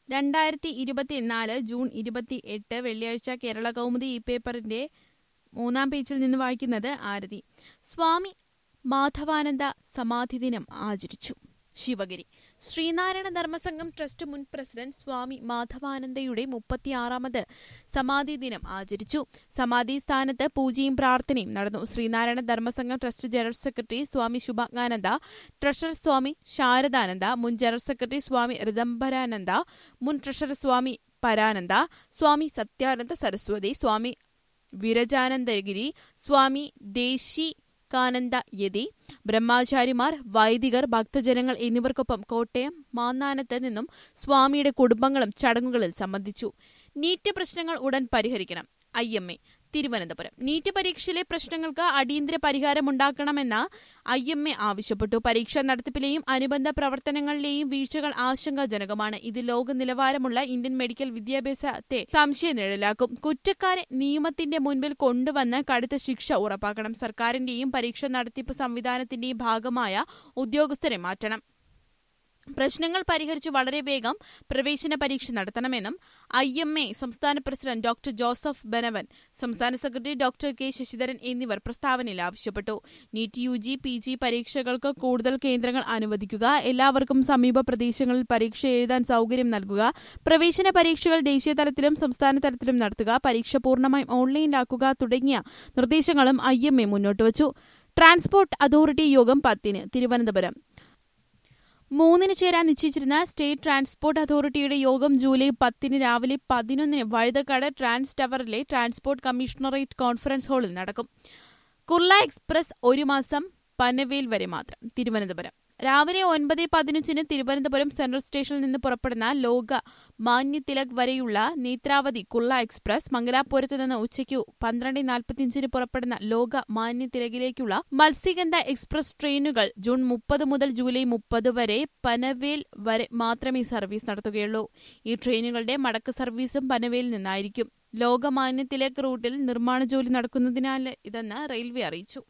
രണ്ടായിരത്തി ഇരുപത്തിനാല് ജൂൺ ഇരുപത്തി എട്ട് വെള്ളിയാഴ്ച കേരള കൗമുദി ഈ പേപ്പറിന്റെ മൂന്നാം പേജിൽ നിന്ന് വായിക്കുന്നത് ആരതി സ്വാമി മാധവാനന്ദ സമാധി ദിനം ആചരിച്ചു ശിവഗിരി ശ്രീനാരായണ ധർമ്മസംഘം ട്രസ്റ്റ് മുൻ പ്രസിഡന്റ് സ്വാമി മാധവാനന്ദയുടെ മുപ്പത്തിയാറാമത് സമാധി ദിനം ആചരിച്ചു സമാധി സ്ഥാനത്ത് പൂജയും പ്രാർത്ഥനയും നടന്നു Sreenarayana Dharmasangham trust general secretary Swami Shubhangananda treasurer Swami Saradananda മുൻ ജനറൽ സെക്രട്ടറി സ്വാമി ഋദംബരാനന്ദ മുൻ ട്രഷറർ സ്വാമി പരാനന്ദ സ്വാമി സത്യാനന്ദ സരസ്വതി സ്വാമി വിരജാനന്ദഗിരി സ്വാമി ദേശി കാനന്ദ യതി ബ്രഹ്മാചാരിമാർ വൈദികർ ഭക്തജനങ്ങൾ എന്നിവർക്കൊപ്പം കോട്ടയം മാന്നാനത്ത് നിന്നും സ്വാമിയുടെ കുടുംബങ്ങളും ചടങ്ങുകളിൽ സംബന്ധിച്ചു നീറ്റ് പ്രശ്നങ്ങൾ ഉടൻ പരിഹരിക്കണം I M A Thiruvananthapuram NEET പരീക്ഷയിലെ പ്രശ്നങ്ങൾക്ക് അടിയന്തര പരിഹാരമുണ്ടാക്കണമെന്ന് ഐ എം എ ആവശ്യപ്പെട്ടു പരീക്ഷാ നടത്തിപ്പിലെയും അനുബന്ധ പ്രവർത്തനങ്ങളിലെയും വീഴ്ചകൾ ആശങ്കാജനകമാണ് ഇത് ലോക നിലവാരമുള്ള ഇന്ത്യൻ മെഡിക്കൽ വിദ്യാഭ്യാസത്തെ സംശയനിഴലാക്കും കുറ്റക്കാരെ നിയമത്തിന്റെ മുൻപിൽ കൊണ്ടുവന്ന് കടുത്ത ശിക്ഷ ഉറപ്പാക്കണം സർക്കാരിന്റെയും പരീക്ഷാ നടത്തിപ്പ് സംവിധാനത്തിന്റെയും ഭാഗമായ ഉദ്യോഗസ്ഥരെ മാറ്റണം പ്രശ്നങ്ങൾ പരിഹരിച്ച് വളരെ വേഗം പ്രവേശന പരീക്ഷ നടത്തണമെന്നും ഐ എം എ സംസ്ഥാന പ്രസിഡന്റ് ഡോക്ടർ ജോസഫ് ബെനവൻ സംസ്ഥാന സെക്രട്ടറി ഡോക്ടർ കെ ശശിധരൻ എന്നിവർ പ്രസ്താവനയിൽ ആവശ്യപ്പെട്ടു NEET U G P G പരീക്ഷകൾക്ക് കൂടുതൽ കേന്ദ്രങ്ങൾ അനുവദിക്കുക എല്ലാവർക്കും സമീപ പ്രദേശങ്ങളിൽ പരീക്ഷ എഴുതാൻ സൌകര്യം നൽകുക പ്രവേശന പരീക്ഷകൾ ദേശീയ തലത്തിലും സംസ്ഥാന തലത്തിലും നടത്തുക പരീക്ഷ പൂർണ്ണമായും ഓൺലൈനിലാക്കുക തുടങ്ങിയ നിർദ്ദേശങ്ങളും ഐ എം എ മുന്നോട്ട് വച്ചു ട്രാൻസ്പോർട്ട് അതോറിറ്റി യോഗം പത്തിന് തിരുവനന്തപുരം മൂന്നിന് ചേരാൻ നിശ്ചയിച്ചിരുന്ന സ്റ്റേറ്റ് ട്രാൻസ്പോർട്ട് അതോറിറ്റിയുടെ യോഗം ജൂലൈ പത്തിന് രാവിലെ പതിനൊന്നിന് വഴുതക്കാട് ട്രാൻസ് ടവറിലെ ട്രാൻസ്പോർട്ട് കമ്മീഷണറേറ്റ് കോൺഫറൻസ് ഹാളിൽ നടക്കും കുർള എക്സ്പ്രസ് ഒരു മാസം പനവേൽ വരെ മാത്രം തിരുവനന്തപുരം രാവിലെ ഒൻപത് പതിനഞ്ചിന് തിരുവനന്തപുരം സെൻട്രൽ സ്റ്റേഷനിൽ നിന്ന് പുറപ്പെടുന്ന ലോക മാന്യ തിലക് വരെയുള്ള നേത്രാവതി കുർള എക്സ്പ്രസ് മംഗലാപുരത്ത് നിന്ന് ഉച്ചയ്ക്ക് പന്ത്രണ്ട് നാൽപ്പത്തിയഞ്ചിന് പുറപ്പെടുന്ന ലോക മാന്യ തിലകിലേക്കുള്ള മത്സ്യഗന്ധ എക്സ്പ്രസ് ട്രെയിനുകൾ ജൂൺ മുപ്പത് മുതൽ ജൂലൈ മുപ്പത് വരെ പനവേൽ വരെ മാത്രമേ സർവീസ് നടത്തുകയുള്ളൂ ഈ ട്രെയിനുകളുടെ മടക്ക് സർവീസും പനവേലിൽ നിന്നായിരിക്കും ലോകമാന്യ തിലക് റൂട്ടിൽ നിർമ്മാണ ജോലി നടക്കുന്നതിനാൽ ഇതെന്ന് റെയിൽവേ അറിയിച്ചു